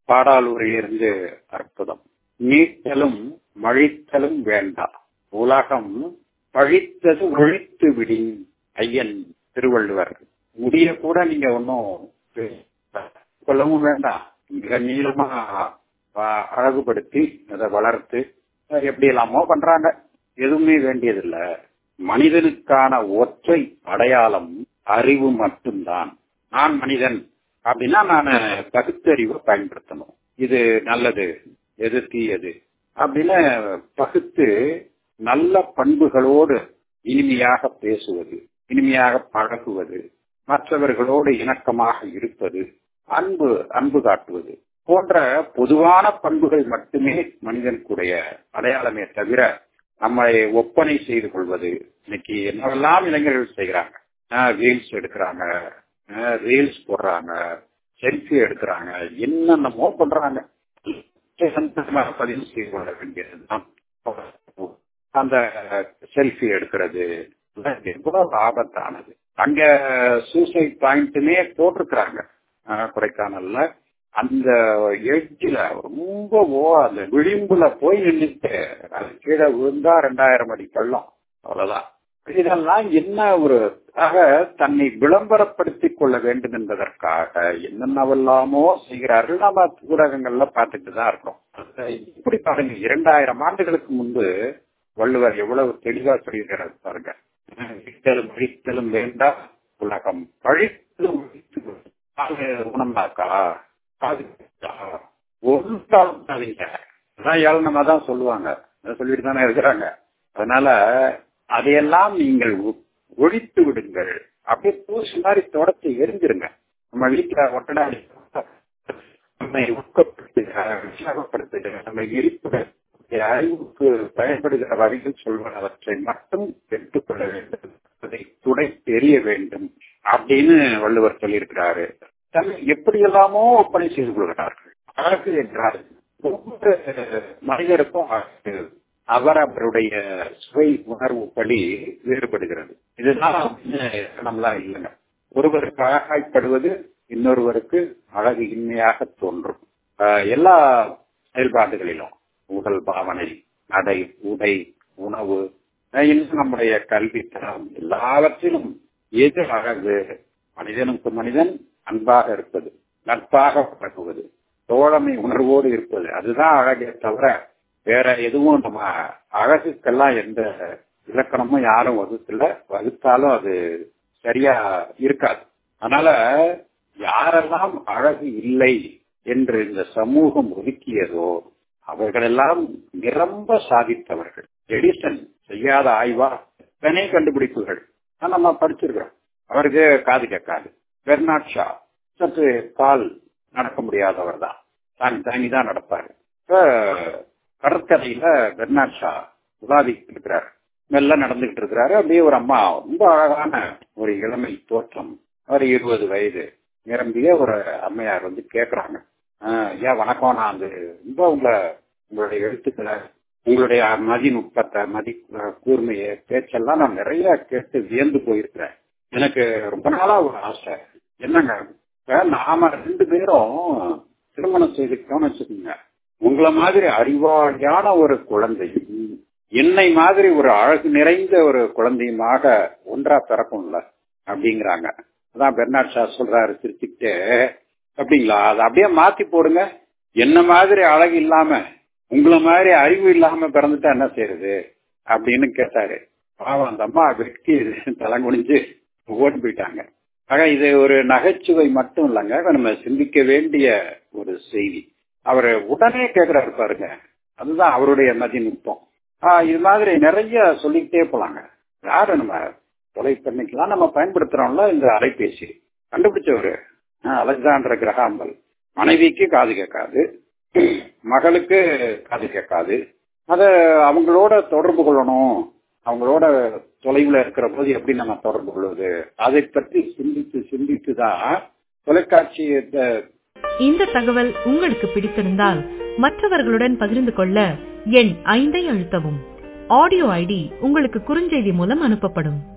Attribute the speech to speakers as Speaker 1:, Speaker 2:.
Speaker 1: பாடாலூரிலிருந்து அற்புதம் நீட்டலும் மழித்தலும் வேண்டா உலகம் பழித்தது ஒழித்து விடின் ஐயன் திருவள்ளுவர் முடிய கூட நீங்க ஒன்னும் கொள்ளவும் வேண்டாம் மிக நீளமா அஹ், அழகுபடுத்தி அதை வளர்த்து அஹ், எப்படி எல்லாமோ பண்றாங்க எதுவுமே வேண்டியதில்ல மனிதனுக்கான ஒற்றை அடையாளம் அறிவு மட்டும்தான் நான் மனிதன் அப்படின்னா நான் பகுத்தறிவை பயன்படுத்தணும் இது நல்லது எது தீயது அப்படின்னு பகுத்து நல்ல பண்புகளோடு இனிமையாக பேசுவது இனிமையாக பழகுவது மற்றவர்களோடு இணக்கமாக இருப்பது அன்பு அன்பு காட்டுவது போன்ற பொதுவான பண்புகள் மட்டுமே மனிதனுக்குடைய அடையாளமே தவிர நம்மளை ஒப்பனை செய்து கொள்வது இன்னைக்கு என்னவெல்லாம் இளைஞர்கள் செய்கிறாங்க ரீல்ஸ் எடுக்கிறாங்க ரீல்ஸ் போடுறாங்க செல்ஃபி எடுக்கிறாங்க என்னென்னமோ பண்றாங்க சந்தோஷமாக பதிவு செய்து கொள்ள வேண்டியதுதான் அந்த செல்ஃபி எடுக்கிறது எவ்வளவு ஆபத்தானது அங்க சூசைட் பாயிண்ட்னே போட்டிருக்கிறாங்க அஹ், கொடைக்கானல்ல அந்த எட்ஜில் ரொம்ப ஓ அந்த விளிம்புல போய் நின்றுட்டு அது கீழே விழுந்தா ரெண்டாயிரம் அடி பள்ளம் அவ்வளவுதான் இதெல்லாம் என்ன ஒரு ஆக தன்னை விளம்பரப்படுத்திக் கொள்ள வேண்டும் என்பதற்காக என்னென்னவெல்லாமோ செய்கிறார்கள் நாம ஊடகங்கள்ல பார்த்துட்டு தான் இருக்கோம் இப்படி பாருங்க இரண்டாயிரம் ஆண்டுகளுக்கு முன்பு வள்ளுவர் எவ்வளவு தெளிவா சொல்லியிருக்கிறார் பாருங்க இழித்தலும் அழித்தலும் வேண்டாம் உலகம் பழித்தலும் ஒழித்து அது உணர்ந்தாக்கா காது கேட்டா, ஒரு காலம் தானீங்க அதான் ஏளனமா தான் சொல்லுவாங்க அதை சொல்லிட்டு தானே இருக்கிறாங்க அதனால அதையெல்லாம் நீங்கள் ஒ- ஒழித்து விடுங்கள் அப்படியே தூசி மாதிரி தொடச்சி எரிஞ்சிருங்க நம்ம வீட்டுல ஒட்டடாடி நம்மை ஊக்கப்படுத்துகிற உற்சாகப்படுத்துகிற நம்ம எரிப்புகள் அறிவுக்கு பயன்படுகிற வகையில் சொல்வனவற்றை மட்டும் எடுத்துக்கொள்ள வேண்டும் அதை துடை தெரிய வேண்டும் அப்படின்னு வள்ளுவர் சொல்லியிருக்கிறாரு தன்னை எப்படியெல்லாமோ ஒப்பனை செய்து கொள்கிறார்கள் அழகு என்றால் ஒவ்வொரு மனிதருக்கும் அழகு அவரவருடைய சுவை உணர்வு படி வேறுபடுகிறது இதுதான் நம்மளா இல்லைங்க ஒருவருக்கு அழகாய்ப்படுவது இன்னொருவருக்கு அழகு இன்மையாக தோன்றும் ஆஹ் எல்லா செயல்பாடுகளிலும் உடல் பாவனை நடை உடை உணவு ஆஹ் இன்னும் நம்முடைய கல்வி தரம் எல்லாவற்றிலும் எது அழகு மனிதனுக்கு மனிதன் அன்பாக இருப்பது நட்பாக பழகுவது தோழமை உணர்வோடு இருப்பது அதுதான் அழகே தவிர வேற எதுவும் நம்ம அழகுக்கெல்லாம் எந்த இலக்கணமும் யாரும் வகுத்துல வகுத்தாலும் அது சரியா இருக்காது அதனால யாரெல்லாம் அழகு இல்லை என்று இந்த சமூகம் ஒதுக்கியதோ அவர்களெல்லாம் நிரம்ப சாதித்தவர்கள் எடிசன் செய்யாத ஆய்வா எத்தனை கண்டுபிடிப்புகள் ஆனா நம்ம படிச்சிருக்கிறோம் அவருக்கு காது கேட்காது பெர்னாட் ஷா சற்று கால் நடக்க முடியாதவர் தான் தாங்கி தாங்கி தான் நடப்பாரு இப்ப கடற்கரையில பெர்னாட் ஷா உலாதிக்கிட்டு இருக்கிறார் மெல்ல நடந்துகிட்டு இருக்கிறாரு அப்படியே ஒரு அம்மா ரொம்ப அழகான ஒரு இளமை தோற்றம் ஒரு இருபது வயது நிரம்பிய ஒரு அம்மையார் வந்து கேக்குறாங்க "ஆஹ், ஐயா வணக்கம் நான் வந்து ரொம்ப உங்களை உங்களுடைய எழுத்துக்களை உங்களுடைய மதிநுட்பத்தை மதி அஹ், கூர்மையை பேச்செல்லாம் நான் நிறைய கேட்டு வியந்து போயிருக்கிறேன் எனக்கு ரொம்ப நாளா ஒரு ஆசை என்னங்க இப்ப நாம ரெண்டு பேரும் திருமணம் செய்துக்கிட்டோம்னு வச்சுக்கோங்க உங்களை மாதிரி அறிவாளியான ஒரு குழந்தையும் என்னை மாதிரி ஒரு அழகு நிறைந்த ஒரு குழந்தையுமாக ஒன்றா பிறக்கும்ல அப்படிங்கிறாங்க அதான் பெர்னாட் ஷா சொல்றாரு சிரிச்சுக்கிட்டு அப்படிங்களா அதை அப்படியே மாத்தி போடுங்க என்ன மாதிரி அழகு இல்லாம உங்களை மாதிரி அறிவு இல்லாம பிறந்துட்டா என்ன செய்யறது அப்படின்னு கேட்டாரு பாவம் அந்த அம்மா வெட்டி தலைகுனிஞ்சு ஓடி போயிட்டாங்க ஆக இது ஒரு நகைச்சுவை மட்டும் இல்லைங்க அதை நம்ம சிந்திக்க வேண்டிய ஒரு செய்தி அவர் உடனே கேட்கிறாரு பாருங்க அதுதான் அவருடைய மதிநுட்பம் ஆஹ் இது மாதிரி நிறைய சொல்லிக்கிட்டே போலாங்க யாரு நம்ம தொலை பண்ணிக்கலாம் நம்ம பயன்படுத்துறோம்ல இந்த அலைபேசி கண்டுபிடிச்சவரு ஆஹ் அலெக்சாண்டர் கிரகாம்பல் மனைவிக்கு காது கேட்காது மகளுக்கு காது கேட்காது அத அவங்களோட தொடர்பு கொள்ளணும் அவங்களோட தொலைவுல இருக்கிற போது எப்படி நம்ம தொடர்பு கொள்வது அதை பற்றி சிந்தித்து சிந்தித்து தான் தொலைக்காட்சி
Speaker 2: இந்த தகவல் உங்களுக்கு பிடித்திருந்தால் மற்றவர்களுடன் பகிர்ந்து கொள்ள எண் ஐந்தை அழுத்தவும் ஆடியோ ஐடி உங்களுக்கு குறுஞ்செய்தி மூலம் அனுப்பப்படும்